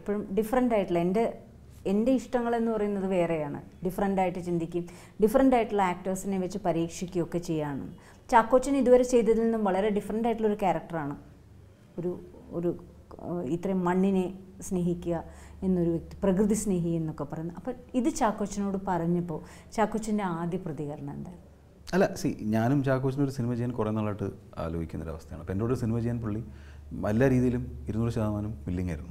എപ്പോഴും ഡിഫറെൻ്റ് ആയിട്ടുള്ള എൻ്റെ എൻ്റെ ഇഷ്ടങ്ങളെന്ന് പറയുന്നത് വേറെയാണ് ഡിഫറെൻ്റ് ആയിട്ട് ചിന്തിക്കും ഡിഫറെൻ്റ് ആയിട്ടുള്ള ആക്ടേഴ്സിനെ വെച്ച് പരീക്ഷിക്കുകയൊക്കെ ചെയ്യാണ് ചാക്കോച്ചൻ ഇതുവരെ ചെയ്തതിൽ നിന്നും വളരെ ഡിഫറെൻ്റ് ആയിട്ടുള്ള ഒരു ക്യാരക്ടറാണ് ഒരു ഒരു ഏഹ്, ഇത്രയും മണ്ണിനെ സ്നേഹിക്കുക എന്നൊരു വ്യക്തി പ്രകൃതി സ്നേഹി എന്നൊക്കെ പറയുന്നത് അപ്പം ഇത് ചാക്കോച്ചനോട് പറഞ്ഞപ്പോൾ ചാക്കോച്ചൻ്റെ ആദ്യ പ്രതികരണം എന്തായിരുന്നു അല്ല സി ഞാനും ചാക്കോച്ചിന് ഒരു സിനിമ ചെയ്യാൻ കുറേ നാളായിട്ട് ആലോചിക്കുന്ന ഒരു അവസ്ഥയാണ് അപ്പോൾ എന്നോട് ഒരു സിനിമ ചെയ്യാൻ പുള്ളി എല്ലാ രീതിയിലും ഇരുന്നൂറ് ശതമാനം വില്ലിംഗ് ആയിരുന്നു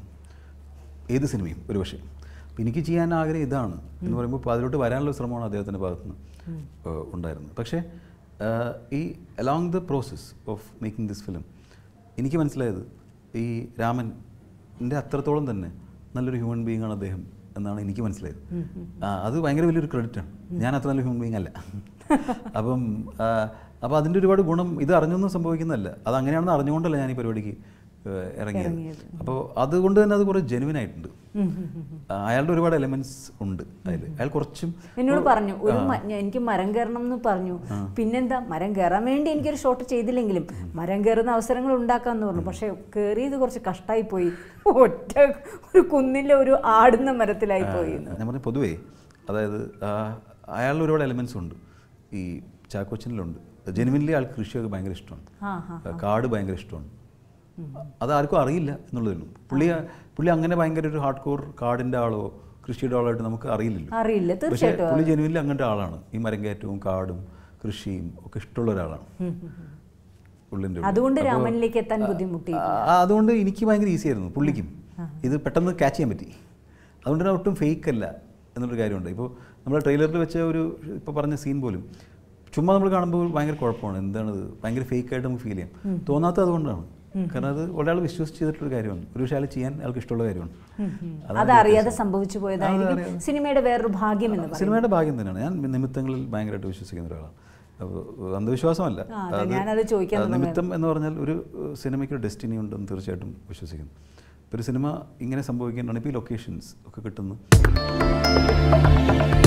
ഏത് സിനിമയും ഒരു പക്ഷേ അപ്പോൾ എനിക്ക് ചെയ്യാൻ ആഗ്രഹം ഇതാണ് എന്ന് പറയുമ്പോൾ ഇപ്പോൾ അതിലോട്ട് വരാനുള്ള ശ്രമമാണ് അദ്ദേഹത്തിൻ്റെ ഭാഗത്തുനിന്ന് ഏഹ്, ഉണ്ടായിരുന്നത് പക്ഷേ ഏഹ്, ഈ along the process of making this film എനിക്ക് മനസ്സിലായത് ഈ രാമൻ്റെ അത്രത്തോളം തന്നെ നല്ലൊരു ഹ്യൂമൻ ബീങ് ആണ് അദ്ദേഹം എന്നാണ് എനിക്ക് മനസ്സിലായത് ആ, അത് ഭയങ്കര വലിയൊരു ക്രെഡിറ്റാണ് ഞാൻ അത്ര നല്ല ഹ്യൂമൻ ബീങ് അല്ല അപ്പം ആ, അപ്പോൾ അതിൻ്റെ ഒരുപാട് ഗുണം ഇത് അറിഞ്ഞൊന്നും സംഭവിക്കുന്നതല്ല അത് അങ്ങനെയാണെന്ന് അറിഞ്ഞുകൊണ്ടല്ല ഞാൻ ഈ പരിപാടിക്ക് ഏഹ്, ഇറങ്ങിയത് അപ്പോൾ അതുകൊണ്ട് തന്നെ അത് കുറേ ജെനുവിൻ ആയിട്ടുണ്ട് ആ, അയാളുടെ ഒരുപാട് എലമെന്റ്സ് ഉണ്ട് അതിൽ അയാൾ കുറച്ചും എന്നോട് പറഞ്ഞു ഒരു മ- ഞാൻ- എനിക്ക് മരം കയറണം എന്ന് പറഞ്ഞു പിന്നെന്താ മരം കയറാൻ വേണ്ടി എനിക്കൊരു ഷോട്ട് ചെയ്തില്ലെങ്കിലും മരം കയറുന്ന അവസരങ്ങൾ ഉണ്ടാക്കാന്ന് പറഞ്ഞു പക്ഷെ കയറിയത് കുറച്ച് കഷ്ടായി പോയി ഒറ്റ ഒരു കുന്നിലെ ഒരു ആടുന്ന മരത്തിലായി പോയി എന്ന്. ഞാൻ പറഞ്ഞ പൊതുവേ അതായത് ആ, അയാളുടെ ഒരുപാട് എലമെന്റ്സ് ഉണ്ട് ഈ ചാക്കോച്ചനിലുണ്ട് ജെനുവിൻലി ആൾക്ക് കൃഷിയൊക്കെ ഭയങ്കര ഇഷ്ടമാണ് ആ ഹാ കാട് ഭയങ്കര ഇഷ്ടമാണ് അത് ആർക്കും അറിയില്ല എന്നുള്ളതേ ഉള്ളൂ പുള്ളി പുള്ളി അങ്ങനെ ഭയങ്കര ഒരു ഹാർഡ് കോർ കാടിൻ്റെ ആളോ കൃഷിയുടെ ആളോ ആയിട്ട് നമുക്ക് അറിയില്ലല്ലോ അറിയില്ല പക്ഷേ തീർച്ചയായിട്ടും പുള്ളി ജെനുവിൻലി അങ്ങനത്തെ ആളാണ് ഈ മരം കയറ്റവും കാടും കൃഷിയും ഒക്കെ ഇഷ്ടമുള്ള ഒരാളാണ് പുള്ളിൻ്റെ ഉള്ളിൽ. അതുകൊണ്ട് അപ്പോൾ, രാമനിലേക്ക് എത്താൻ ബുദ്ധിമുട്ടി ആ, അതുകൊണ്ട് എനിക്ക് ഭയങ്കര ഈസി ആയിരുന്നു പുള്ളിക്കും ഇത് പെട്ടെന്ന് ക്യാച്ച് ചെയ്യാൻ പറ്റി അതുകൊണ്ട് തന്നെ ഒട്ടും ഫേക്ക് അല്ല എന്നുള്ളൊരു കാര്യമുണ്ട് ഇപ്പോൾ നമ്മൾ ട്രെയിലറിൽ വെച്ച ഒരു ഇപ്പോൾ പറഞ്ഞ സീൻ പോലും ചുമ്മാ നമ്മൾ കാണുമ്പോൾ ഭയങ്കര കുഴപ്പമാണ് എന്താണത് ഭയങ്കര ഫേക്ക് ആയിട്ട് നമുക്ക് ഫീൽ ചെയ്യാം തോന്നാത്തത് അതുകൊണ്ടാണ് കാരണം അത് ഒരാൾ വിശ്വസിച്ച് ചെയ്തിട്ടുള്ള കാര്യമാണ് ഒരു പക്ഷേ അയാൾ ചെയ്യാൻ അയാൾക്ക് ഇഷ്ടമുള്ള കാര്യമാണ് അതാണ് അതറിയാതെ സംഭവിച്ചു പോയതായിരിക്കും സിനിമയുടെ വേറൊരു ഭാഗ്യം എന്ന് പറയും സിനിമയുടെ ഭാഗ്യം തന്നെയാണ് ഞാൻ നിമിത്തങ്ങളിൽ ഭയങ്കരമായിട്ട് വിശ്വസിക്കുന്ന ഒരാളാണ് അപ്പോൾ അന്ധവിശ്വാസമല്ല ആ, അതെ, ഞാനത് ചോദിക്കാൻ അത് നിമിത്തം എന്ന് പറഞ്ഞാൽ ഒരു ഏഹ്, സിനിമയ്ക്ക് ഒരു ഡെസ്റ്റിനി ഉണ്ടെന്ന് തീർച്ചയായിട്ടും വിശ്വസിക്കുന്നു ഇപ്പോൾ ഒരു സിനിമ ഇങ്ങനെ സംഭവിക്കേണ്ടതാണ് ഇപ്പോൾ ഈ ലൊക്കേഷൻസ് ഒക്കെ കിട്ടുന്നു